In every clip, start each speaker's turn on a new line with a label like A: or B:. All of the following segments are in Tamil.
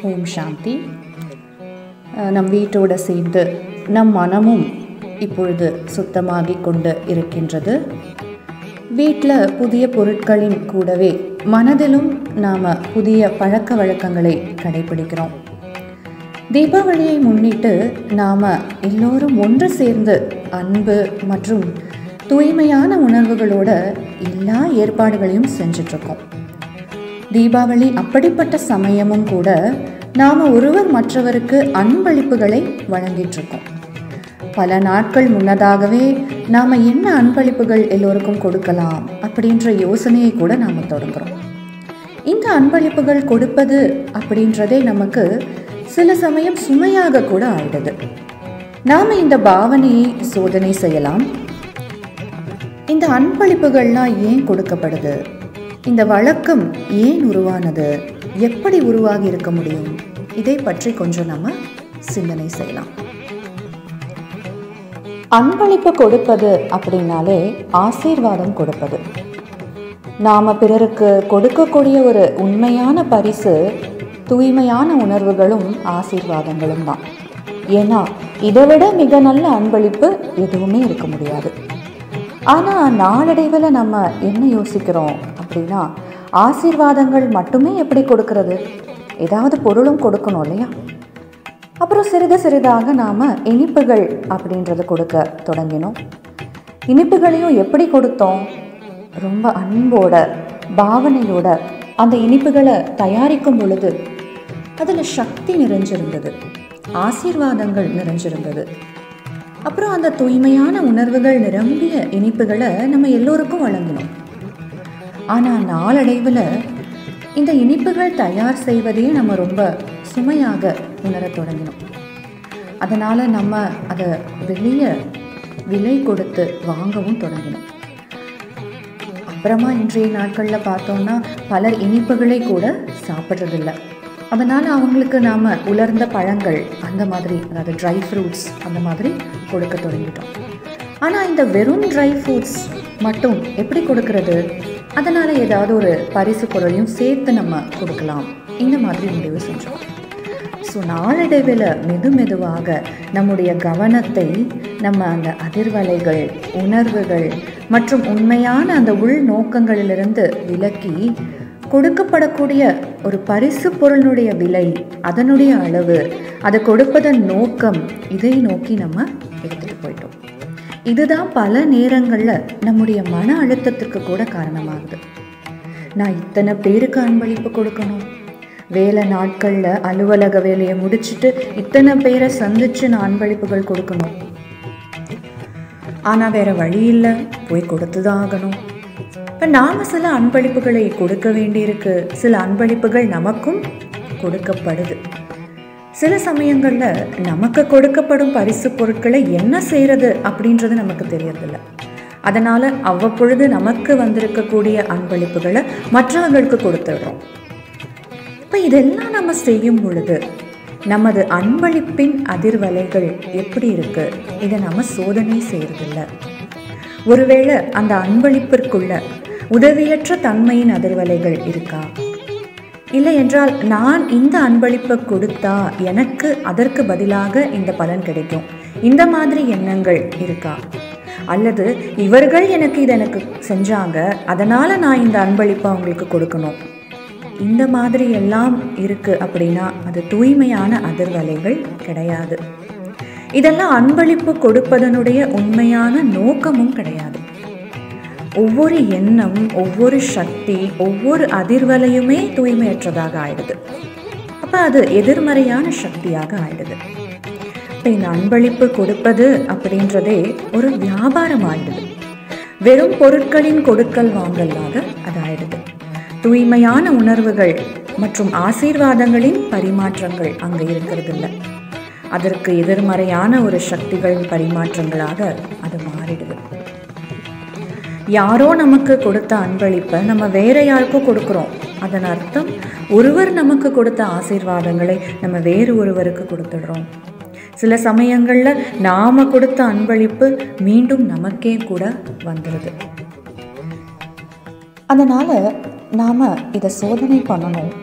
A: ஓம் சாந்தி அஹ், நம் வீட்டோடு சேர்ந்து நம் மனமும் இப்பொழுது சுத்தமாகி கொண்டு இருக்கின்றது வீட்டில் புதிய பொருட்களின் கூடவே மனதிலும் நாம் புதிய பழக்க வழக்கங்களை கடைபிடிக்கிறோம் தீபாவளியை முன்னிட்டு நாம் எல்லோரும் ஒன்று சேர்ந்து அன்பு மற்றும் தூய்மையான உணர்வுகளோட எல்லா ஏற்பாடுகளையும் செஞ்சிட்ருக்கோம் தீபாவளி அப்படிப்பட்ட சமயமும் கூட நாம் ஒருவர் மற்றவருக்கு அன்பளிப்புகளை வழங்கிட்டு இருக்கோம் பல நாட்கள் முன்னதாகவே நாம் என்ன அன்பளிப்புகள் எல்லோருக்கும் கொடுக்கலாம் அப்படின்ற யோசனையை கூட நாம் தொடங்குறோம் இந்த அன்பளிப்புகள் கொடுப்பது அப்படின்றதே நமக்கு சில சமயம் சுமையாக கூட ஆயிடுது நாம் இந்த பாவனையை சோதனை செய்யலாம் இந்த அன்பளிப்புகள்லாம் ஏன் கொடுக்கப்படுது இந்த வழக்கம் ஏன் உருவானது எப்படி உருவாகி இருக்க முடியும் இதை பற்றி கொஞ்சம் நம்ம சிந்தனை செய்யலாம் அன்பளிப்பு கொடுப்பது அப்படின்னாலே ஆசீர்வாதம் கொடுப்பது நாம் பிறருக்கு கொடுக்கக்கூடிய ஒரு உண்மையான பரிசு தூய்மையான உணர்வுகளும் ஆசீர்வாதங்களும் தான் ஏன்னா இதை விட மிக நல்ல அன்பளிப்பு எதுவுமே இருக்க முடியாது ஆனால் நாளடைவில் நம்ம என்ன யோசிக்கிறோம் அப்படின்னா ஆசீர்வாதங்கள் மட்டுமே எப்படி கொடுக்கறது ஏதாவது பொருளும் கொடுக்கணும் இல்லையா அப்புறம் சிறிது சிறிதாக நாம் இனிப்புகள் அப்படின்றத கொடுக்க தொடங்கினோம் இனிப்புகளையும் எப்படி கொடுத்தோம் ரொம்ப அன்போட பாவனையோட அந்த இனிப்புகளை தயாரிக்கும் பொழுது அதில் சக்தி நிறைஞ்சிருந்தது ஆசீர்வாதங்கள் நிறைஞ்சிருந்தது அப்புறம் அந்த தூய்மையான உணர்வுகள் நிரம்பிய இனிப்புகளை நம்ம எல்லோருக்கும் வழங்கினோம் ஆனால் நாளடைவில் இந்த இனிப்புகள் தயார் செய்வதே நம்ம ரொம்ப சுமையாக உணரத் தொடங்கினோம் அதனால் நம்ம அதை வெளியே விலை கொடுத்து வாங்கவும் தொடங்கினோம் அப்புறமா இன்றைய நாட்களில் பார்த்தோம்னா பலர் இனிப்புகளை கூட சாப்பிட்றதில்ல அதனால் அவங்களுக்கு நாம் உலர்ந்த பழங்கள் அந்த மாதிரி அதாவது ட்ரை ஃப்ரூட்ஸ் அந்த மாதிரி கொடுக்க தொடங்கிட்டோம் ஆனால் இந்த வெறும் ட்ரை ஃப்ரூட்ஸ் மட்டும் எப்படி கொடுக்கறது அதனால் ஏதாவது ஒரு பரிசு பொருளையும் சேர்த்து நம்ம கொடுக்கலாம் இந்த மாதிரி முடிவு செஞ்சோம் ஸோ நாளடைவில் மெது மெதுவாக நம்முடைய கவனத்தை நம்ம அந்த அதிர்வலைகள் உணர்வுகள் மற்றும் உண்மையான அந்த உள் நோக்கங்களிலிருந்து விலக்கி கொடுக்கப்படக்கூடிய ஒரு பரிசு பொருளினுடைய விலை அதனுடைய அளவு அதை கொடுப்பதன் நோக்கம் இதை நோக்கி நம்ம எடுத்துகிட்டு போயிட்டோம் இதுதான் பல நேரங்களில் நம்முடைய மன அழுத்தத்திற்கு கூட காரணமாகுது நான் இத்தனை பேருக்கு அன்பளிப்பு கொடுக்கணும் வேலை நாட்களில் அலுவலக வேலையை முடிச்சுட்டு இத்தனை பேரை சந்திச்சு நான் அன்பளிப்புகள் கொடுக்கணும் ஆனால் வேற வழி இல்லை போய் கொடுத்து தான் ஆகணும் இப்போ நாம் சில அன்பளிப்புகளை கொடுக்க வேண்டியிருக்கு சில அன்பளிப்புகள் நமக்கும் கொடுக்கப்படுது சில சமயங்களில் நமக்கு கொடுக்கப்படும் பரிசு பொருட்களை என்ன செய்கிறது அப்படின்றது நமக்கு தெரியறதில்ல அதனால் அவ்வப்பொழுது நமக்கு வந்திருக்கக்கூடிய அன்பளிப்புகளை மற்றவர்களுக்கு கொடுத்துடுறோம் இப்போ இதெல்லாம் நம்ம செய்யும் பொழுது நமது அன்பளிப்பின் அதிர்வலைகள் எப்படி இருக்கு இதை நம்ம சோதனை செய்யறதில்ல ஒருவேளை அந்த அன்பளிப்பிற்குள்ள உதவியற்ற தன்மையின் அதிர்வலைகள் இருக்கா இல்லை என்றால் நான் இந்த அன்பளிப்பை கொடுத்தா எனக்கு அதற்கு பதிலாக இந்த பலன் கிடைக்கும் இந்த மாதிரி எண்ணங்கள் இருக்கா அல்லது இவர்கள் எனக்கு இதை எனக்கு செஞ்சாங்க அதனால் நான் இந்த அன்பளிப்பை அவங்களுக்கு கொடுக்கணும் இந்த மாதிரி எல்லாம் இருக்கு அப்படின்னா அது தூய்மையான அதிர்வலைகள் கிடையாது இதெல்லாம் அன்பளிப்பு கொடுப்பதனுடைய உண்மையான நோக்கமும் கிடையாது ஒவ்வொரு எண்ணம் ஒவ்வொரு சக்தி ஒவ்வொரு அதிர்வலையுமே தூய்மையற்றதாக ஆயிடுது அப்போ அது எதிர்மறையான சக்தியாக ஆயிடுது இப்போ இந்த அன்பளிப்பு கொடுப்பது அப்படின்றதே ஒரு வியாபாரம் ஆயிடுது வெறும் பொருட்களின் கொடுக்கல் வாங்கலாக அது ஆயிடுது தூய்மையான உணர்வுகள் மற்றும் ஆசீர்வாதங்களின் பரிமாற்றங்கள் அங்கே இருக்கிறதில்ல அதற்கு எதிர்மறையான ஒரு சக்திகளின் பரிமாற்றங்களாக அது மாறிடுது யாரோ நமக்கு கொடுத்த அன்பளிப்பை நம்ம வேற யாருக்கோ கொடுக்குறோம் அதன் அர்த்தம் ஒருவர் நமக்கு கொடுத்த ஆசீர்வாதங்களை நம்ம வேறு ஒருவருக்கு கொடுத்துடுறோம் சில சமயங்களில் நாம கொடுத்த அன்பளிப்பு மீண்டும் நமக்கே கூட வந்துடுது அதனால் நாம் இதை சோதனை பண்ணணும்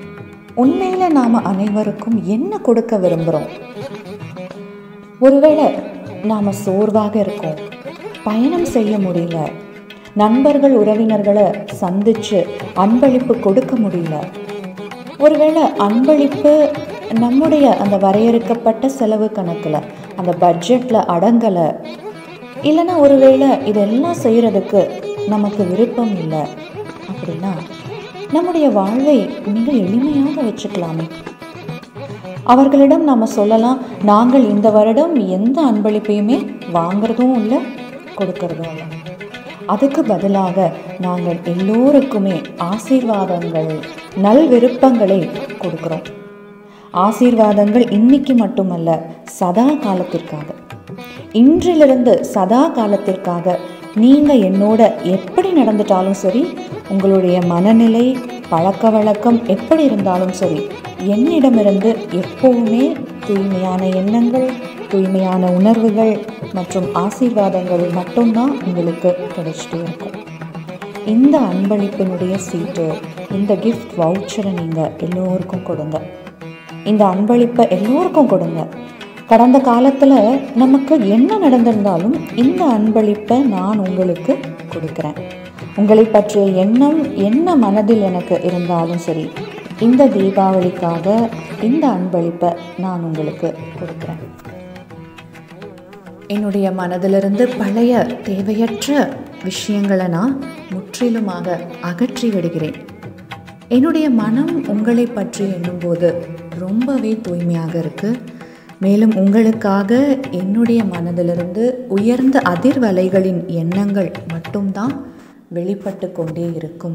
A: உண்மையில் நாம் அனைவருக்கும் என்ன கொடுக்க விரும்புகிறோம் ஒருவேளை நாம் சோர்வாக இருக்கோம் பயணம் செய்ய முடியல நண்பர்கள் உறவினர்களை சந்தித்து அன்பளிப்பு கொடுக்க முடியல ஒருவேளை அன்பளிப்பு நம்முடைய அந்த வரையறுக்கப்பட்ட செலவு கணக்கில் அந்த பட்ஜெட்டில் அடங்கலை இல்லைன்னா ஒருவேளை இதெல்லாம் செய்கிறதுக்கு நமக்கு விருப்பம் இல்லை அப்படின்னா நம்முடைய வாழ்வை மிக எளிமையாக வச்சுக்கலாமே அவர்களிடம் நாம் சொல்லலாம் நாங்கள் இந்த வருடம் எந்த அன்பளிப்பையுமே வாங்குறதும் இல்லை கொடுக்கறதும் இல்லை அதுக்கு பதிலாக நாங்கள் எல்லோருக்குமே ஆசீர்வாதங்கள் நல் விருப்பங்களை கொடுக்குறோம் ஆசீர்வாதங்கள் இன்னைக்கு மட்டுமல்ல சதா காலத்திற்காக இன்றிலிருந்து சதா காலத்திற்காக நீங்கள் என்னோட எப்படி நடந்துட்டாலும் சரி உங்களுடைய மனநிலை பழக்க வழக்கம் எப்படி இருந்தாலும் சரி என்னிடமிருந்து எப்போவுமே தூய்மையான எண்ணங்கள் தூய்மையான உணர்வுகள் மற்றும் ஆசீர்வாதங்கள் மட்டும்தான் உங்களுக்கு கிடைச்சிட்டே இருக்கும் இந்த அன்பளிப்பினுடைய சீட்டு இந்த கிஃப்ட் வவுச்சரை நீங்கள் எல்லோருக்கும் கொடுங்க இந்த அன்பளிப்பை எல்லோருக்கும் கொடுங்க கடந்த காலத்தில் நமக்கு என்ன நடந்திருந்தாலும் இந்த அன்பளிப்பை நான் உங்களுக்கு கொடுக்குறேன் உங்களை பற்றிய எண்ணம் என்ன மனதில் எனக்கு இருந்தாலும் சரி இந்த தீபாவளிக்காக இந்த அன்பளிப்பை நான் உங்களுக்கு கொடுக்குறேன் என்னுடைய மனதிலிருந்து பழைய தேவையற்ற விஷயங்களை நான் முற்றிலுமாக அகற்றி விடுகிறேன் என்னுடைய மனம் உங்களை பற்றி எண்ணும்போது ரொம்பவே தூய்மையாக இருக்குது மேலும் உங்களுக்காக என்னுடைய மனதிலிருந்து உயர்ந்த அதிர்வலைகளின் எண்ணங்கள் மட்டும்தான் வெளிப்பட்டு கொண்டே இருக்கும்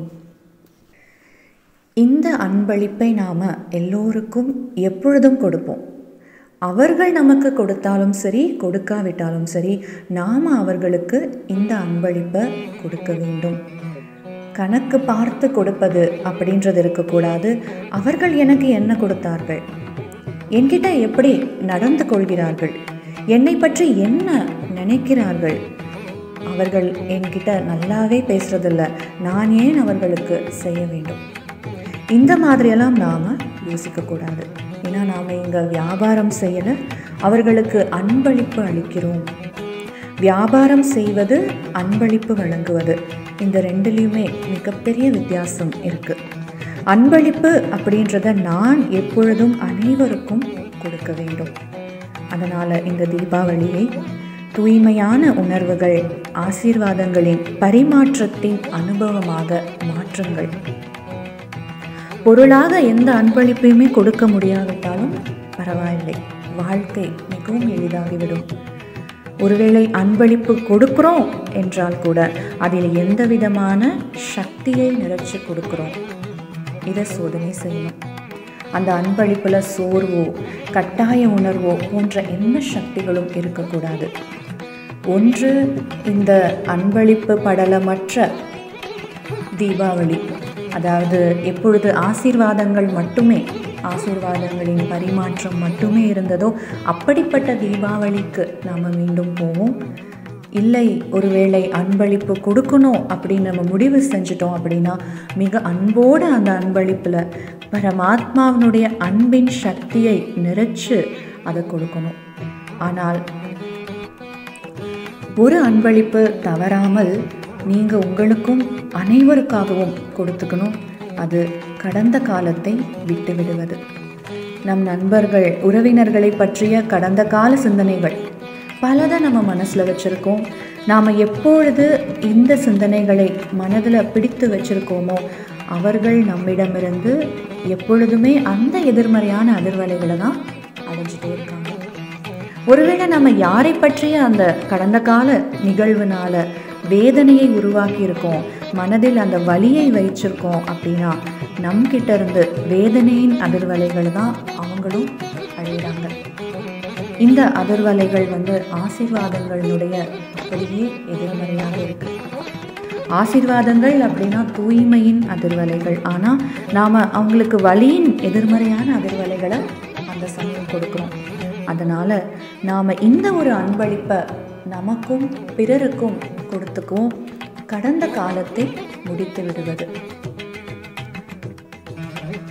A: இந்த அன்பளிப்பை நாம் எல்லோருக்கும் எப்பொழுதும் கொடுப்போம் அவர்கள் நமக்கு கொடுத்தாலும் சரி கொடுக்காவிட்டாலும் சரி நாம் அவர்களுக்கு இந்த அன்பளிப்பை கொடுக்க வேண்டும் கணக்கு பார்த்து கொடுப்பது அப்படின்றது இருக்கக்கூடாது அவர்கள் எனக்கு என்ன கொடுத்தார்கள் என்கிட்ட எப்படி நடந்து கொள்கிறார்கள் என்னை பற்றி என்ன நினைக்கிறார்கள் அவர்கள் என்கிட்ட நல்லாவே பேசுறதில்ல நான் ஏன் அவர்களுக்கு செய்ய வேண்டும் இந்த மாதிரியெல்லாம் நாம் யோசிக்கக்கூடாது ஏன்னா நாம் இங்கே வியாபாரம் செய்யலை அவர்களுக்கு அன்பளிப்பு அளிக்கிறோம் வியாபாரம் செய்வது அன்பளிப்பு வழங்குவது இந்த ரெண்டுலேயுமே மிகப்பெரிய வித்தியாசம் இருக்குது அன்பளிப்பு அப்படின்றத நான் எப்பொழுதும் அனைவருக்கும் கொடுக்க வேண்டும் அதனால் இந்த தீபாவளியை தூய்மையான உணர்வுகள் ஆசீர்வாதங்களின் பரிமாற்றத்தின் அனுபவமாக மாற்றுங்கள் பொருளாக எந்த அன்பளிப்பையுமே கொடுக்க முடியாவிட்டாலும் பரவாயில்லை வாழ்க்கை மிகவும் எளிதாகிவிடும் ஒருவேளை அன்பளிப்பு கொடுக்குறோம் என்றால் கூட அதில் எந்த விதமான சக்தியை நிறைச்சி கொடுக்குறோம் இதை சோதனை செய்யணும் அந்த அன்பளிப்பில் சோர்வோ கட்டாய உணர்வோ போன்ற எந்த சக்திகளும் இருக்கக்கூடாது ஒன்று இந்த அன்பளிப்பு படலமற்ற தீபாவளி அதாவது எப்பொழுது ஆசீர்வாதங்கள் மட்டுமே ஆசீர்வாதங்களின் பரிமாற்றம் மட்டுமே இருந்ததோ அப்படிப்பட்ட தீபாவளிக்கு நாம் மீண்டும் போவோம் இல்லை ஒருவேளை அன்பளிப்பு கொடுக்கணும் அப்படின்னு நம்ம முடிவு செஞ்சிட்டோம் அப்படின்னா மிக அன்போடு அந்த அன்பளிப்பில் பரமாத்மாவினுடைய அன்பின் சக்தியை நிறைச்சு அதை கொடுக்கணும் ஆனால் ஒரு அன்பளிப்பு தவறாமல் நீங்கள் உங்களுக்கும் அனைவருக்காகவும் கொடுத்துக்கணும் அது கடந்த காலத்தை விட்டு விடுவது நம் நண்பர்கள் உறவினர்களை பற்றிய கடந்த கால சிந்தனைகள் பலதை நம்ம மனசில் வச்சுருக்கோம் நாம் எப்பொழுது இந்த சிந்தனைகளை மனதில் பிடித்து வச்சுருக்கோமோ அவர்கள் நம்மிடமிருந்து எப்பொழுதுமே அந்த எதிர்மறையான அதிர்வலைகளை தான் அடைஞ்சிட்டே இருக்காங்க ஒருவேளை நம்ம யாரை பற்றிய அந்த கடந்த கால நிகழ்வுனால வேதனையை உருவாக்கி இருக்கோம் மனதில் அந்த வலியை வைச்சிருக்கோம் அப்படின்னா நம்மக்கிட்ட இருந்து வேதனையின் அதிர்வலைகள் தான் அவங்களும் அழிகிறாங்க இந்த அதிர்வலைகள் வந்து ஆசீர்வாதங்களுடைய அப்படியே எதிர்மறையாக இருக்கு ஆசீர்வாதங்கள் அப்படின்னா தூய்மையின் அதிர்வலைகள் ஆனால் நாம் அவங்களுக்கு வலியின் எதிர்மறையான அதிர்வலைகளை அந்த சமயம் கொடுக்குறோம் அதனால் நாம் இந்த ஒரு அன்பளிப்பை நமக்கும் பிறருக்கும் கொடுத்துக்குவோம் கடந்த காலத்தை முடித்து விடுவது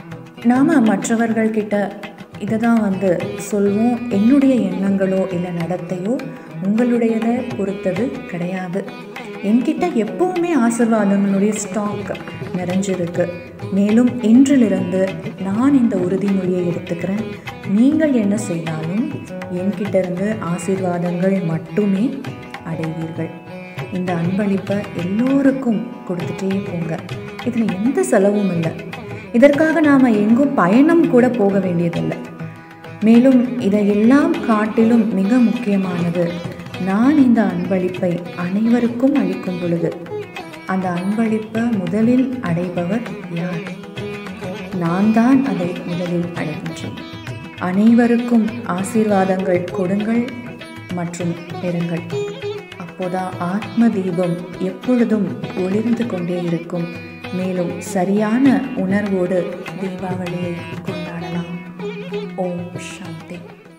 A: நாம் மற்றவர்கள்கிட்ட இதை தான் வந்து சொல்வோம் என்னுடைய எண்ணங்களோ இல்லை நடத்தையோ உங்களுடையதை பொறுத்தது கிடையாது என்கிட்ட எப்போவுமே ஆசிர்வாதங்களுடைய ஸ்டாக் நிறைஞ்சிருக்கு மேலும் இன்றிலிருந்து நான் இந்த உறுதிமொழியை எடுத்துக்கிறேன் நீங்கள் என்ன செய்தாலும் என்கிட்ட இருந்து ஆசீர்வாதங்கள் மட்டுமே அடைவீர்கள் இந்த அன்பளிப்பை எல்லோருக்கும் கொடுத்துட்டே போங்க இதில் எந்த செலவும் இல்லை இதற்காக நாம் எங்கும் பயணம் கூட போக வேண்டியதில்லை மேலும் இதையெல்லாம் காட்டிலும் மிக முக்கியமானது நான் இந்த அன்பளிப்பை அனைவருக்கும் அளிக்கும் பொழுது அந்த அன்பளிப்பை முதலில் அடைபவர் யார் நான் தான் அதை முதலில் அடைகின்றேன் அனைவருக்கும் ஆசீர்வாதங்கள் கொடுங்கள் மற்றும் பெறுங்கள் அப்போதான் ஆத்ம தீபம் எப்பொழுதும் ஒளிர்ந்து கொண்டே இருக்கும் மேலும் சரியான உணர்வோடு தீபாவளியை கொண்டாடலாம் ஓம் சாந்தி